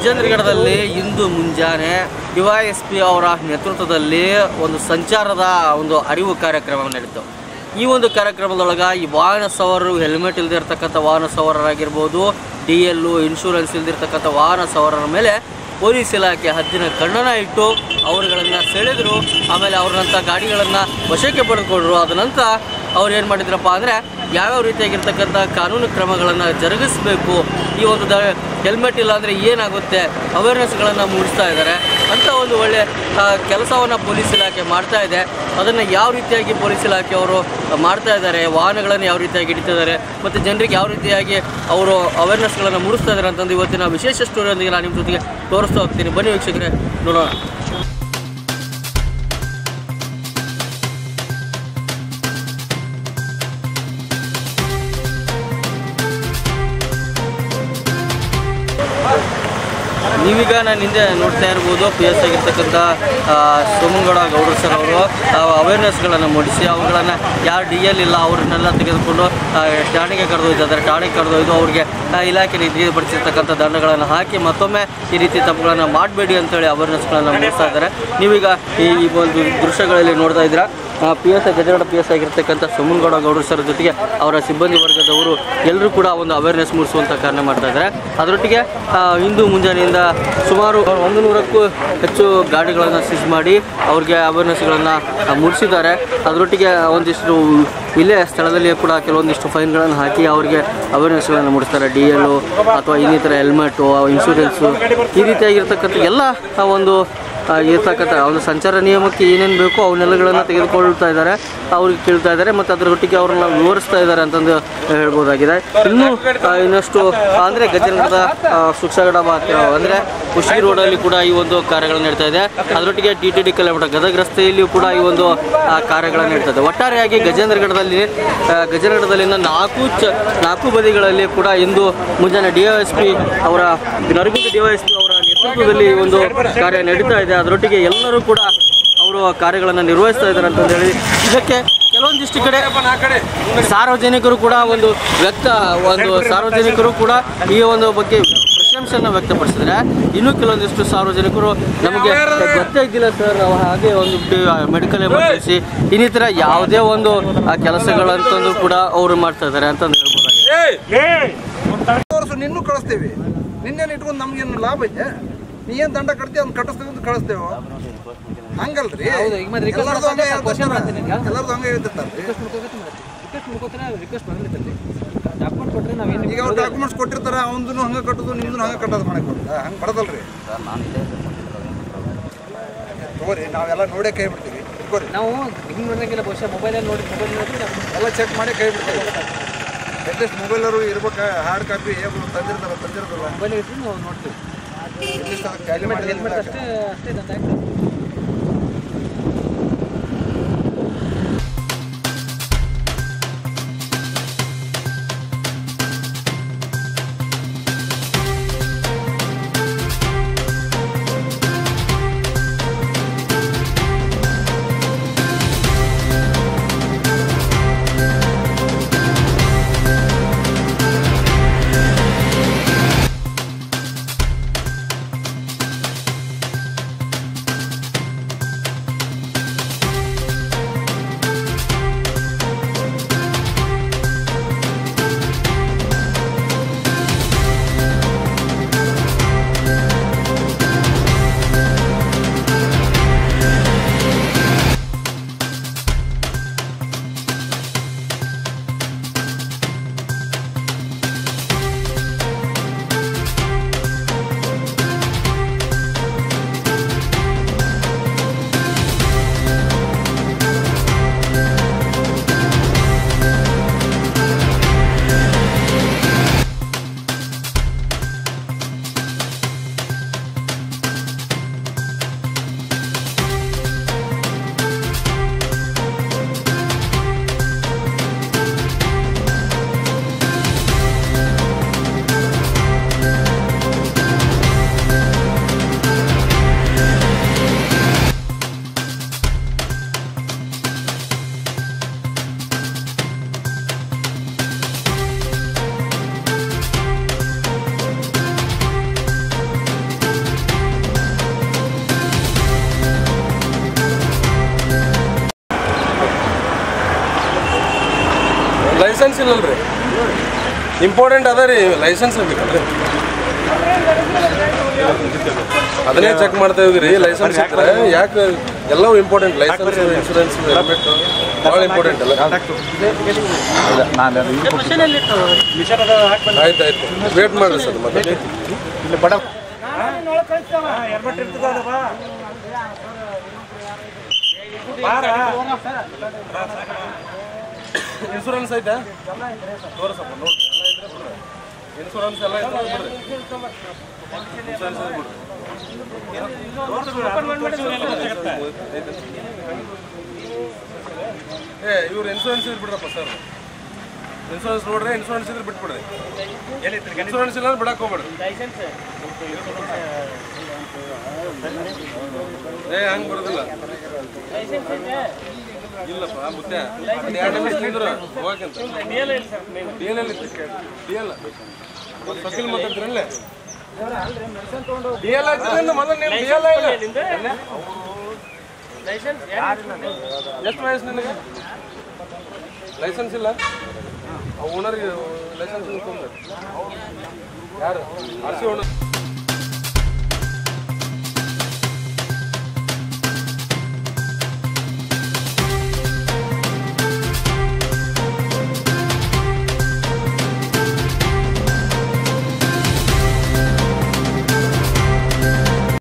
ಗಜೇಂದ್ರಗಢದಲ್ಲಿ ಇಂದು ಮುಂಜಾನೆ S P ಅವರ ನೇತೃತ್ವದಲ್ಲಿ ಒಂದು ಸಂಚಾರದ ಒಂದು ಅರಿವು ಕಾರ್ಯಕ್ರಮ ನಡೀತು ಈ ಒಂದು ಕಾರ್ಯಕ್ರಮದೊಳಗೆ ಈ ವಾಹನ ಸವಾರರು ಹೆಲ್ಮೆಟ್ ಇಲ್ಲದೆ ಇರ್ತಕ್ಕಂಥ ವಾಹನ ಸವಾರರಾಗಿರ್ಬೋದು ಡಿ ಎಲ್ಲು ಇನ್ಶೂರೆನ್ಸ್ ಇಲ್ದಿರ್ತಕ್ಕಂಥ ವಾಹನ ಸವಾರರ ಮೇಲೆ ಪೊಲೀಸ್ ಇಲಾಖೆ ಹದ್ದಿನ ಕಣ್ಣನ ಇಟ್ಟು ಅವರುಗಳನ್ನು ಸೆಳೆದರು ಆಮೇಲೆ ಅವ್ರನ್ನಂಥ ಗಾಡಿಗಳನ್ನು ವಶಕ್ಕೆ ಪಡೆದುಕೊಂಡ್ರು ಅದ ನಂತರ ಅವ್ರು ಏನು ಮಾಡಿದ್ರಪ್ಪ ಅಂದರೆ ಯಾವ್ಯಾವ ರೀತಿಯಾಗಿರ್ತಕ್ಕಂಥ ಕಾನೂನು ಕ್ರಮಗಳನ್ನು ಜರುಗಿಸಬೇಕು ಈ ಒಂದು ದ ಹೆಲ್ಮೆಟ್ ಇಲ್ಲ ಅಂದರೆ ಏನಾಗುತ್ತೆ ಅವೇರ್ನೆಸ್ಗಳನ್ನು ಮೂಡಿಸ್ತಾ ಇದ್ದಾರೆ ಅಂತ ಒಂದು ಒಳ್ಳೆ ಕೆಲಸವನ್ನು ಪೊಲೀಸ್ ಇಲಾಖೆ ಮಾಡ್ತಾ ಇದೆ ಅದನ್ನು ಯಾವ ರೀತಿಯಾಗಿ ಪೊಲೀಸ್ ಇಲಾಖೆಯವರು ಮಾಡ್ತಾ ಇದ್ದಾರೆ ವಾಹನಗಳನ್ನು ಯಾವ ರೀತಿಯಾಗಿ ಹಿಡಿತಿದ್ದಾರೆ ಮತ್ತು ಜನರಿಗೆ ಯಾವ ರೀತಿಯಾಗಿ ಅವರು ಅವೇರ್ನೆಸ್ಗಳನ್ನು ಮೂಡಿಸ್ತಾ ಇದ್ದಾರೆ ಅಂತಂದು ಇವತ್ತಿನ ವಿಶೇಷ ಸ್ಟೋರಿಯೊಂದಿಗೆ ನಾನು ನಿಮ್ಮ ಜೊತೆಗೆ ತೋರಿಸ್ತಾ ಹೋಗ್ತೀನಿ ಬನ್ನಿ ವೀಕ್ಷಕರೇ ನೋಡೋಣ ನೀವೀಗ ನಾನು ಹಿಂದೆ ನೋಡ್ತಾ ಇರ್ಬೋದು ಪಿ ಎಸ್ ಆಗಿರ್ತಕ್ಕಂಥ ಸೋಮಂಗೌಡ ಗೌಡ್ರು ಸರ್ ಅವರು ಅವೇರ್ನೆಸ್ಗಳನ್ನು ಮೂಡಿಸಿ ಅವುಗಳನ್ನು ಯಾರು ಡಿ ಎಲ್ ಇಲ್ಲ ಅವ್ರನ್ನೆಲ್ಲ ತೆಗೆದುಕೊಂಡು ಆ, ಠಾಣೆಗೆ ಕರೆದೊಯ್ದಿದ್ದಾರೆ ಠಾಣೆಗೆ ಕರೆದೊಯ್ದು ಅವ್ರಿಗೆ ಆ, ಇಲಾಖೆ ನಿಗದಿಪಡಿಸಿರ್ತಕ್ಕಂಥ ದಂಡಗಳನ್ನು ಹಾಕಿ ಮತ್ತೊಮ್ಮೆ ಈ ರೀತಿ ತಪ್ಪುಗಳನ್ನು ಮಾಡಬೇಡಿ ಅಂತೇಳಿ ಅವೇರ್ನೆಸ್ಗಳನ್ನು ಮೂಡಿಸ್ತಾ ಇದ್ದಾರೆ ನೀವೀಗ ಈ ಈ ಒಂದು ದೃಶ್ಯಗಳಲ್ಲಿ ನೋಡ್ತಾ ಇದ್ದೀರಾ ಪಿ ಎಸ್ ಐ ಗಜಗಡ ಪಿ ಎಸ್ ಆಗಿರ್ತಕ್ಕಂಥ ಸೋಮನಗೌಡ ಗೌಡ್ರು ಸರ್ ಜೊತೆಗೆ ಅವರ ಸಿಬ್ಬಂದಿ ವರ್ಗದವರು ಎಲ್ಲರೂ ಕೂಡ ಒಂದು ಅವೇರ್ನೆಸ್ ಮೂಡಿಸುವಂಥ ಕಾರ್ಯ ಮಾಡ್ತಾ ಇದ್ದಾರೆ ಅದರೊಟ್ಟಿಗೆ ಆ, ಇಂದು ಮುಂಜಾನೆಯಿಂದ ಸುಮಾರು ಒಂದು ನೂರಕ್ಕೂ ಹೆಚ್ಚು ಗಾಡಿಗಳನ್ನು ಸೀಸ್ ಮಾಡಿ ಅವ್ರಿಗೆ ಅವೇರ್ನೆಸ್ಗಳನ್ನು ಮೂಡಿಸಿದ್ದಾರೆ ಅದರೊಟ್ಟಿಗೆ ಒಂದಿಷ್ಟು ಇಲ್ಲೇ ಸ್ಥಳದಲ್ಲಿ ಕೂಡ ಕೆಲವೊಂದಿಷ್ಟು ಫೈನ್ಗಳನ್ನು ಹಾಕಿ ಅವರಿಗೆ ಅವೇರ್ನೆಸ್ಗಳನ್ನು ಮೂಡಿಸ್ತಾರೆ ಡಿ ಎಲ್ಲು ಅಥವಾ ಇನ್ನಿತರ ಹೆಲ್ಮೆಟು ಇನ್ಶೂರೆನ್ಸು ಈ ರೀತಿಯಾಗಿರ್ತಕ್ಕಂಥ ಎಲ್ಲ ಆ ಒಂದು ಆ, ಇರ್ತಕ್ಕಂಥ ಒಂದು ಸಂಚಾರ ನಿಯಮಕ್ಕೆ ಏನೇನು ಬೇಕೋ ಅವನ್ನೆಲ್ಲಗಳನ್ನು ತೆಗೆದುಕೊಳ್ತಾ ಇದ್ದಾರೆ ಅವ್ರಿಗೆ ಕೇಳ್ತಾ ಇದ್ದಾರೆ ಮತ್ತು ಅದರೊಟ್ಟಿಗೆ ಅವ್ರನ್ನ ವಿವರಿಸ್ತಾ ಇದ್ದಾರೆ ಅಂತಂದು ಹೇಳ್ಬೋದಾಗಿದೆ ಇನ್ನೂ ಆ, ಇನ್ನಷ್ಟು ಅಂದರೆ ಗಜೇಂದ್ರದ ಸುಕ್ಷಗಡ ಅಂದರೆ ಖುಷಿ ರೋಡಲ್ಲಿ ಕೂಡ ಈ ಒಂದು ಕಾರ್ಯಗಳು ನಡೀತಾ ಇದೆ ಅದರೊಟ್ಟಿಗೆ T T D kilometre Gadag ರಸ್ತೆಯಲ್ಲಿಯೂ ಕೂಡ ಈ ಒಂದು ಆ, ಕಾರ್ಯಗಳು ನಡೀತಾ ಇದೆ ಒಟ್ಟಾರೆಯಾಗಿ ಗಜೇಂದ್ರಗಢದಲ್ಲಿ ಆ, ಗಜೇಂದ್ರಗಢದಲ್ಲಿನ ನಾಲ್ಕು ಚ ನಾಲ್ಕು ಬದಿಗಳಲ್ಲಿ ಕೂಡ ಇಂದು ಮುಂಜಾನೆ ಡಿ ಎಸ್ ಪಿ ಅವರ ನರಗುಂದ ಡಿ ಎಸ್ ಪಿ ಅವರ ನೇತೃತ್ವದಲ್ಲಿ ಈ ಒಂದು ಕಾರ್ಯ ನಡೀತಾ ಇದೆ ಅದರೊಟ್ಟಿಗೆ ಎಲ್ಲರೂ ಕೂಡ ಅವರು ಕಾರ್ಯಗಳನ್ನು ನಿರ್ವಹಿಸ್ತಾ ಇದ್ದಾರೆ ಅಂತ ಹೇಳಿ ಇದಕ್ಕೆ ಕೆಲವೊಂದಿಷ್ಟು ಕಡೆ ಸಾರ್ವಜನಿಕರು ಕೂಡ ಒಂದು ವ್ಯಕ್ತ ಒಂದು ಸಾರ್ವಜನಿಕರು ಕೂಡ ಈ ಒಂದು ಬಗ್ಗೆ ಪ್ರಶಂಸೆಯನ್ನು ವ್ಯಕ್ತಪಡಿಸಿದ್ರೆ ಇನ್ನು ಕೆಲವೊಂದಿಷ್ಟು ಸಾರ್ವಜನಿಕರು ನಮಗೆ ಗೊತ್ತೇ ಇದ್ದಿಲ್ಲ ಸರ್ ನಾವು ಹಾಗೆ ಒಂದು ಮೆಡಿಕಲ್ ಎಮರ್ಜೆನ್ಸಿ ಇನ್ನಿತರ ಯಾವುದೇ ಒಂದು ಆ ಕೆಲಸಗಳಂತಂದು ಕೂಡ ಅವರು ಮಾಡ್ತಾ ಇದ್ದಾರೆ ಅಂತಂದು ಹೇಳ್ಬೋದಾಗಿದೆ ವರ್ಷ ನಿನ್ನೂ ಕಳಿಸ್ತೀವಿ ನಿನ್ನೇನು ಇಟ್ಕೊಂಡು ನಮ್ಗೇನು ಲಾಭ ಐತೆ ನೀ ಏನು ದಂಡ ಕಟ್ತೀವಿ ಅದನ್ನ ಕಟ್ಟಿಸ್ತೀವಿ ಅಂತ ಕಳಿಸ್ತೇವೆ ಹಂಗಲ್ರಿ ಎಲ್ಲರದು ಹಂಗೆ ಹೇಳ್ತಿರ್ತಾರೆ ಎಲ್ಲರದು ಹಂಗೆ ಹೇಳ್ತಿರ್ತಾರೆ ಈಗ ಅವ್ರು ಡಾಕ್ಯುಮೆಂಟ್ಸ್ ಕೊಟ್ಟಿರ್ತಾರೆ ಅವನದು ಹಂಗೆ ಕಟ್ಟೋದು ನಿಮ್ದು ಹಂಗೆ ಕಟ್ಟೋದು ಮಾಡಕ್ಕೆ ಬರ್ತದೆ ಹಂಗೆ ಬರೋದಲ್ರಿ ತಗೋರಿ ನಾವೆಲ್ಲ ನೋಡೇ ಕೈ ಬಿಡ್ತೀವಿ ತಗೋರಿ ನಾವು ಹಿಂಗೆ ನೋಡಂಗಿಲ್ಲ ಬಹುಶಃ ಮೊಬೈಲಲ್ಲಿ ನೋಡಿ ಮೊಬೈಲ್ ನೋಡಿದ್ರೆ ಎಲ್ಲ ಚೆಕ್ ಮಾಡಿ ಕೈ ಬಿಡ್ತೀವಿ ಅಟ್ಲೀಸ್ಟ್ ಮೊಬೈಲರು ಇರ್ಬೇಕು ಹಾರ್ಡ್ ಕಾಪಿ ಏನು ತಂದಿರ್ತಾರ ತಂದಿರೋದಿಲ್ಲ ಮೊಬೈಲ್ ಇಟ್ಟು ನಾವು ನೋಡ್ತೀವಿ ಅಟ್ಲೀಸ್ಟ್ ಅದಕ್ಕೆ ಕ್ಯಾಲಿ ಹೆಲ್ಮೆಟ್ ಹೆಲ್ಮೆಟ್ ಮಾಡಿ ಅಷ್ಟೇ ಅಷ್ಟೇ ದಂಡ ಹಾಕ್ತೀವಿ ಇಲ್ಲಲ್ರಿ ಇಂಪಾರ್ಟೆಂಟ್ ಅದ ರೀ ಲೈಸೆನ್ಸ್ ಬೇಕಲ್ರಿ ಅದನ್ನೇ ಚೆಕ್ ಮಾಡ್ತಾ ಇದ್ರಿ ಲೈಸೆನ್ಸ್ ಇದ್ರೆ ಯಾಕೆ ಎಲ್ಲವೂ ಇಂಪಾರ್ಟೆಂಟ್ ಲೈಸೆನ್ಸ್ ಇನ್ಶೂರೆನ್ಸ್ ಹೆಲ್ಮೆಟ್ ಭಾಳ ಇಂಪಾರ್ಟೆಂಟ್ ಅಲ್ಲ ಆಯ್ತು ಆಯ್ತು ವೇಟ್ ಮಾಡ್ರಿ ಸರ್ ಮತ್ತೆ ಇನ್ಶೂರೆನ್ಸ್ ಐತೆ ತೋರಿಸಪ್ಪ ನೋಡಿ ಎಲ್ಲ ಇದ್ರೆ ಬಿಡ್ರಿ ಇನ್ಶೂರೆನ್ಸ್ ಎಲ್ಲ ಇದ್ರೆ ಬಿಡ್ರಿ ಇನ್ಶೂರೆನ್ಸ್ ಇದ್ರೆ ಬಿಡ್ರಿ ಏ ಇವ್ರು ಇನ್ಶೂರೆನ್ಸ್ ಇದ್ರೆ ಬಿಡ್ರಪ್ಪ ಸರ್ ಇನ್ಶೂರೆನ್ಸ್ ನೋಡ್ರಿ ಇನ್ಶೂರೆನ್ಸ್ ಇದ್ರೆ ಬಿಟ್ಬಿಡ್ರಿ ಇನ್ಶೂರೆನ್ಸ್ ಇಲ್ಲ ಅಂದ್ರೆ ಬಿಡಕ್ಕೆ ಹೋಗ್ಬೇಡ್ರಿ ಏ ಹಂಗೆ ಬರೋದಿಲ್ಲ ಇಲ್ಲಪ್ಪ ಮುತ್ತೆ ಅದು ಎರಡು ನಿಮಿಷ ನಿಂದ್ರು ಹೋಗಕ್ಕಂತ ಡಿ ಎಲ್ ಡಿ ಎಲ್ ವಕೀಲ್ ಮಾತಾಡ್ತೀರಲ್ಲೇ ಡಿ ಎಲ್ ಆಗ್ತದೆ ಮೊದಲು ನೀನು ಡಿ ಎಲ್ ಇಲ್ಲ ಎಷ್ಟು ವಯಸ್ಸು ನಿನಗೆ ಲೈಸೆನ್ಸ್ ಇಲ್ಲ ಓನರ್ ಲೈಸೆನ್ಸ್ ಯಾರು ಆರ್ ಸಿ ಓನರ್